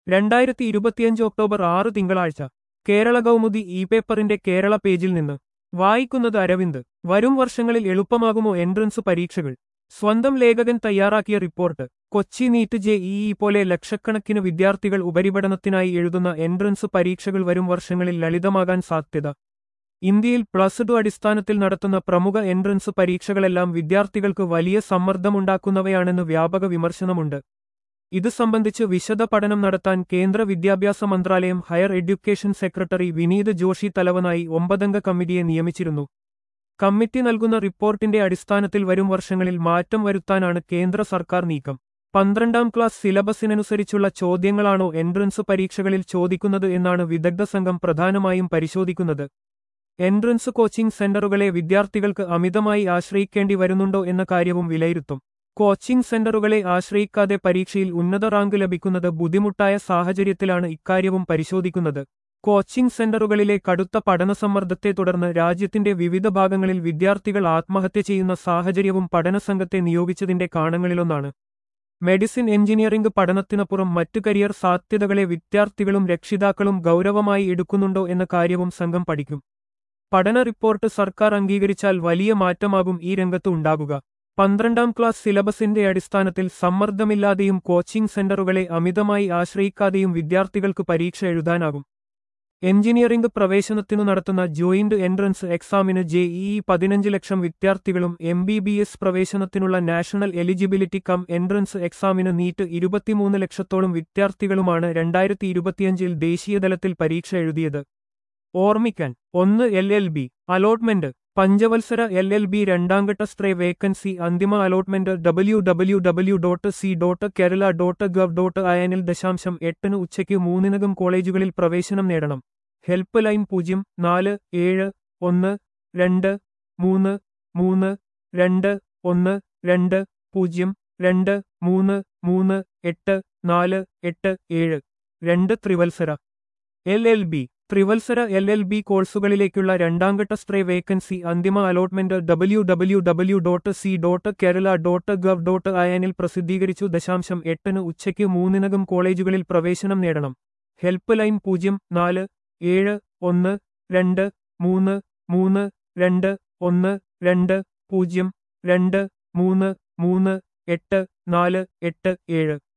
രണ്ടായിരത്തി ഇരുപത്തിയഞ്ച് ഒക്ടോബർ ആറ് തിങ്കളാഴ്ച കേരള കൗമുദി ഇ പേപ്പറിന്റെ കേരള പേജിൽ നിന്ന് വായിക്കുന്നത് അരവിന്ദ് വരും വർഷങ്ങളിൽ എളുപ്പമാകുമോ എൻട്രൻസ് പരീക്ഷകൾ സ്വന്തം ലേഖകൻ തയ്യാറാക്കിയ report Kochi NEET J E പോലെ ലക്ഷക്കണക്കിന് വിദ്യാർത്ഥികൾ ഉപരിപഠനത്തിനായി എഴുതുന്ന എൻട്രൻസ് പരീക്ഷകൾ വരും വർഷങ്ങളിൽ ലളിതമാകാൻ സാധ്യത ഇന്ത്യയിൽ പ്ലസ് ടു അടിസ്ഥാനത്തിൽ നടത്തുന്ന പ്രമുഖ എൻട്രൻസ് പരീക്ഷകളെല്ലാം വിദ്യാർത്ഥികൾക്ക് വലിയ സമ്മർദ്ദമുണ്ടാക്കുന്നവയാണെന്ന് വ്യാപക വിമർശനമുണ്ട് ഇത് സംബന്ധിച്ച് വിശദ പഠനം നടത്താൻ കേന്ദ്ര വിദ്യാഭ്യാസ മന്ത്രാലയം higher education secretary Vineet Joshi തലവനായി ഒമ്പതംഗ കമ്മിറ്റിയെ നിയമിച്ചിരുന്നു കമ്മിറ്റി നൽകുന്ന റിപ്പോർട്ടിന്റെ അടിസ്ഥാനത്തിൽ വരും വർഷങ്ങളിൽ മാറ്റം വരുത്താനാണ് കേന്ദ്ര സർക്കാർ നീക്കം പന്ത്രണ്ടാം ക്ലാസ് സിലബസിനനുസരിച്ചുള്ള ചോദ്യങ്ങളാണോ എൻട്രൻസ് പരീക്ഷകളിൽ ചോദിക്കുന്നത് എന്നാണ് വിദഗ്ധ സംഘം പ്രധാനമായും പരിശോധിക്കുന്നത് എൻട്രൻസ് കോച്ചിംഗ് സെന്ററുകളെ വിദ്യാർത്ഥികൾക്ക് അമിതമായി ആശ്രയിക്കേണ്ടി വരുന്നുണ്ടോ എന്ന കാര്യവും വിലയിരുത്തും കോച്ചിംഗ് സെന്ററുകളെ ആശ്രയിക്കാതെ പരീക്ഷയിൽ ഉന്നത റാങ്ക് ലഭിക്കുന്നത് ബുദ്ധിമുട്ടായ സാഹചര്യത്തിലാണ് ഇക്കാര്യവും പരിശോധിക്കുന്നത് കോച്ചിംഗ് സെന്ററുകളിലെ കടുത്ത പഠനസമ്മർദ്ദത്തെ തുടർന്ന് രാജ്യത്തിന്റെ വിവിധ ഭാഗങ്ങളിൽ വിദ്യാർത്ഥികൾ ആത്മഹത്യ ചെയ്യുന്ന സാഹചര്യവും പഠനസംഘത്തെ നിയോഗിച്ചതിന്റെ കാരണങ്ങളിലൊന്നാണ് മെഡിസിൻ എഞ്ചിനീയറിംഗ് പഠനത്തിനപ്പുറം മറ്റു കരിയർ സാധ്യതകളെ വിദ്യാർത്ഥികളും രക്ഷിതാക്കളും ഗൗരവമായി എടുക്കുന്നുണ്ടോ എന്ന കാര്യവും സംഘം പഠിക്കും പഠന റിപ്പോർട്ട് സർക്കാർ അംഗീകരിച്ചാൽ വലിയ മാറ്റമാകും ഈ രംഗത്ത് ഉണ്ടാകുക പന്ത്രണ്ടാം ക്ലാസ് സിലബസിന്റെ അടിസ്ഥാനത്തിൽ സമ്മർദ്ദമില്ലാതെയും കോച്ചിംഗ് സെന്ററുകളെ അമിതമായി ആശ്രയിക്കാതെയും വിദ്യാർത്ഥികൾക്ക് പരീക്ഷ എഴുതാനാകും എഞ്ചിനീയറിംഗ് പ്രവേശനത്തിനു നടത്തുന്ന ജോയിന്റ് എൻട്രൻസ് എക്സാമിന് ജെഇഇ പതിനഞ്ച് ലക്ഷം വിദ്യാർത്ഥികളും എം ബി ബി എസ് പ്രവേശനത്തിനുള്ള നാഷണൽ എലിജിബിലിറ്റി കം എൻട്രൻസ് എക്സാമിന് നീറ്റ് ഇരുപത്തിമൂന്ന് ലക്ഷത്തോളം വിദ്യാർത്ഥികളുമാണ് രണ്ടായിരത്തി ഇരുപത്തിയഞ്ചിൽ ദേശീയതലത്തിൽ പരീക്ഷ എഴുതിയത് ഓർമ്മിക്കാൻ ഒന്ന് എൽ എൽ ബി അലോട്ട്മെന്റ് പഞ്ചവത്സര എൽ എൽ ബി രണ്ടാംഘട്ട സ്ട്രേ വേക്കൻസി അന്തിമ allotment W W W dot C dot Kerala dot gov dot അയനിൽ ദശാംശം എട്ടിന് ഉച്ചയ്ക്ക് മൂന്നിനകം കോളേജുകളിൽ പ്രവേശനം നേടണം ഹെൽപ്പ് ലൈൻ പൂജ്യം നാല് ഏഴ് ഒന്ന് രണ്ട് മൂന്ന് മൂന്ന് രണ്ട് ഒന്ന് രണ്ട് പൂജ്യം രണ്ട് മൂന്ന് മൂന്ന് എട്ട് നാല് എട്ട് ഏഴ് രണ്ട് ത്രിവത്സര എൽ എൽ ബി ത്രിവത്സര എൽ എൽ ബി കോഴ്സുകളിലേക്കുള്ള രണ്ടാംഘട്ട സ്ട്രേ വേക്കൻസി അന്തിമ allotment W W W dot C dot Kerala dot gov dot അയനിൽ പ്രസിദ്ധീകരിച്ചു ദശാംശം എട്ടിന് ഉച്ചയ്ക്ക് മൂന്നിനകം കോളേജുകളിൽ പ്രവേശനം നേടണം ഹെൽപ്പ് ലൈൻ പൂജ്യം നാല് ഏഴ് ഒന്ന് രണ്ട് മൂന്ന് മൂന്ന് രണ്ട് ഒന്ന് രണ്ട് പൂജ്യം രണ്ട് മൂന്ന് മൂന്ന് എട്ട് നാല് എട്ട് ഏഴ്